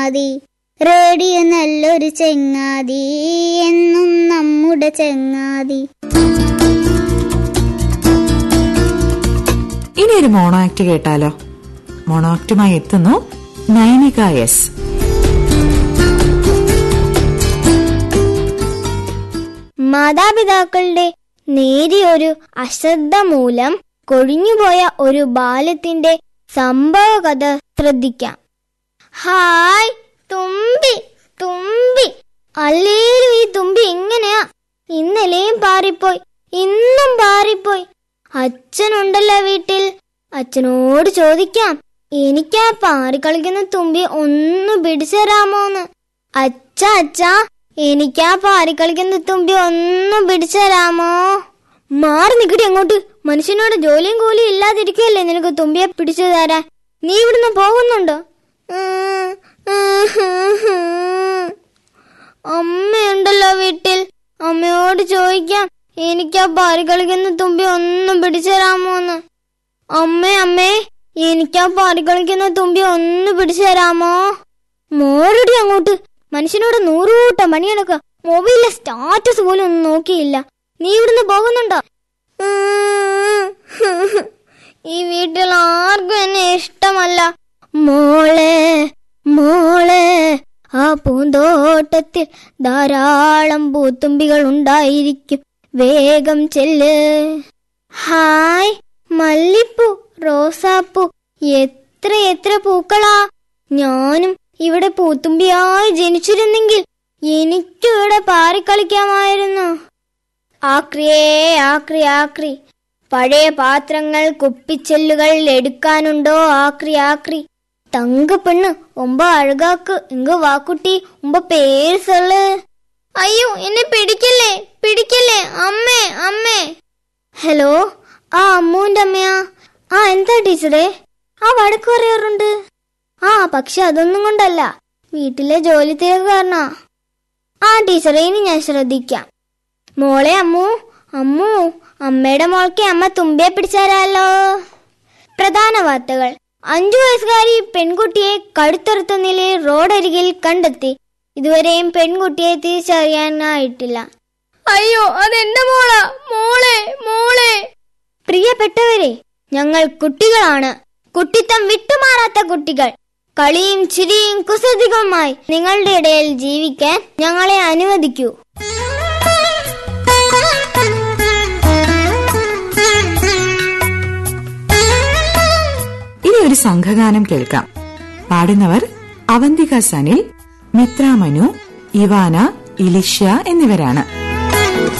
ചങ്ങാതി റേഡിയോ നല്ലൊരു ചെങ്ങാതി എന്നും നമ്മുടെ ചെങ്ങാതി ഇനി ഒരു മോണോ ആക്ട് കേട്ടാലോ മോണോ ആക്ടുമായി എത്തുന്നു നൈനിക എസ് മാതാപിതാക്കളുടെ നേരിയൊരു അശ്രദ്ധ മൂലം കൊഴിഞ്ഞുപോയ ഒരു ബാല്യത്തിന്റെ സംഭവ കഥ ശ്രദ്ധിക്കാം ഹായ് തുമ്പി തുമ്പി അല്ലേലും ഈ തുമ്പി എങ്ങനെയാ ഇന്നലെയും പാറിപ്പോയി ഇന്നും പാറിപ്പോയി അച്ഛനുണ്ടല്ലോ വീട്ടിൽ അച്ഛനോട് ചോദിക്കാം എനിക്കാ പാറി കളിക്കുന്ന തുമ്പി ഒന്ന് പിടിച്ചു തരാമോന്ന് അച്ഛ അച്ഛാ എനിക്കാ പാറി കളിക്കുന്ന തുമ്പി ഒന്ന് പിടിച്ചു തരാമോ മാറി നിക്കടി അങ്ങോട്ട് മനുഷ്യനോട് ജോലിയും കൂലിയും ഇല്ലാതിരിക്കുകയല്ലേ നിനക്ക് തുമ്പിയെ പിടിച്ചു തരാൻ നീ ഇവിടുന്ന് പോകുന്നുണ്ടോ ഉം, ഉം. അമ്മയുണ്ടല്ലോ വീട്ടിൽ അമ്മയോട് ചോദിക്കാം എനിക്കാ പാറി കളിക്കുന്ന തുമ്പി ഒന്നും പിടിച്ചു തരാമോന്ന് അമ്മേ അമ്മേ എനിക്കാ പാറി കളിക്കുന്ന തുമ്പി ഒന്ന് പിടിച്ചു തരാമോ മോരടി അങ്ങോട്ട് മനുഷ്യനോട് നൂറുകൂട്ടം പണിയെടുക്ക മൊബൈലിലെ സ്റ്റാറ്റസ് പോലും ഒന്നും നോക്കിയില്ല നീ ഇവിടുന്ന് പോകുന്നുണ്ടോ ഈ വീട്ടിൽ ആർക്കും എന്നെ ഇഷ്ടമല്ല മോളെ മോളെ ആ പൂന്തോട്ടത്തിൽ ധാരാളം പൂത്തുമ്പികൾ ഉണ്ടായിരിക്കും വേഗം ചെല്ല് ഹായ് മല്ലിപ്പൂ റോസാപ്പൂ എത്ര എത്ര പൂക്കളാ ഞാനും ഇവിടെ പൂത്തുമ്പിയായി ജനിച്ചിരുന്നെങ്കിൽ എനിക്കും ഇവിടെ പാറിക്കളിക്കാമായിരുന്നു ആക്രിയേ ആക്രി ആക്രി പഴയ പാത്രങ്ങൾ കുപ്പിച്ചെല്ലുകൾ എടുക്കാനുണ്ടോ ആക്രി ആക്രി തങ്ക പെണ്ണ് ഒമ്പ അഴകാക്ക് ഇങ്ങ വാക്കുട്ടി ഉമ്പ പേര് സൊല്ല് അയ്യോ എന്നെ പിടിക്കല്ലേ പിടിക്കല്ലേ അമ്മേ അമ്മേ ഹലോ ആ അമ്മൂന്റെ അമ്മയാ ആ എന്താ ടീച്ചറെ ആ വഴക്ക് പറയാറുണ്ട് ആ പക്ഷെ അതൊന്നും കൊണ്ടല്ല വീട്ടിലെ ജോലി തിരക്ക് കാരണ ആ ടീച്ചറെ ഇനി ഞാൻ ശ്രദ്ധിക്കാം മോളെ അമ്മു അമ്മു അമ്മയുടെ മോൾക്ക് അമ്മ തുമ്പിയെ പിടിച്ചാലോ പ്രധാന വാർത്തകൾ അഞ്ചു വയസ്സുകാരി പെൺകുട്ടിയെ കഴുത്തറുത്ത നിലയിൽ റോഡരികിൽ കണ്ടെത്തി ഇതുവരെയും പെൺകുട്ടിയെ തിരിച്ചറിയാനായിട്ടില്ല അയ്യോ അതെന്റെ മോളാ മോളെ മോളെ പ്രിയപ്പെട്ടവരെ ഞങ്ങൾ കുട്ടികളാണ് കുട്ടിത്തം വിട്ടുമാറാത്ത കുട്ടികൾ കളിയും ചിരിയും കുസൃതികളുമായി നിങ്ങളുടെ ഇടയിൽ ജീവിക്കാൻ ഞങ്ങളെ അനുവദിക്കൂ ഇനി ഒരു സംഘഗാനം കേൾക്കാം പാടുന്നവർ അവന്തിക സനിൽ മിത്ര മനു ഇവാന ഇലിഷ്യ എന്നിവരാണ്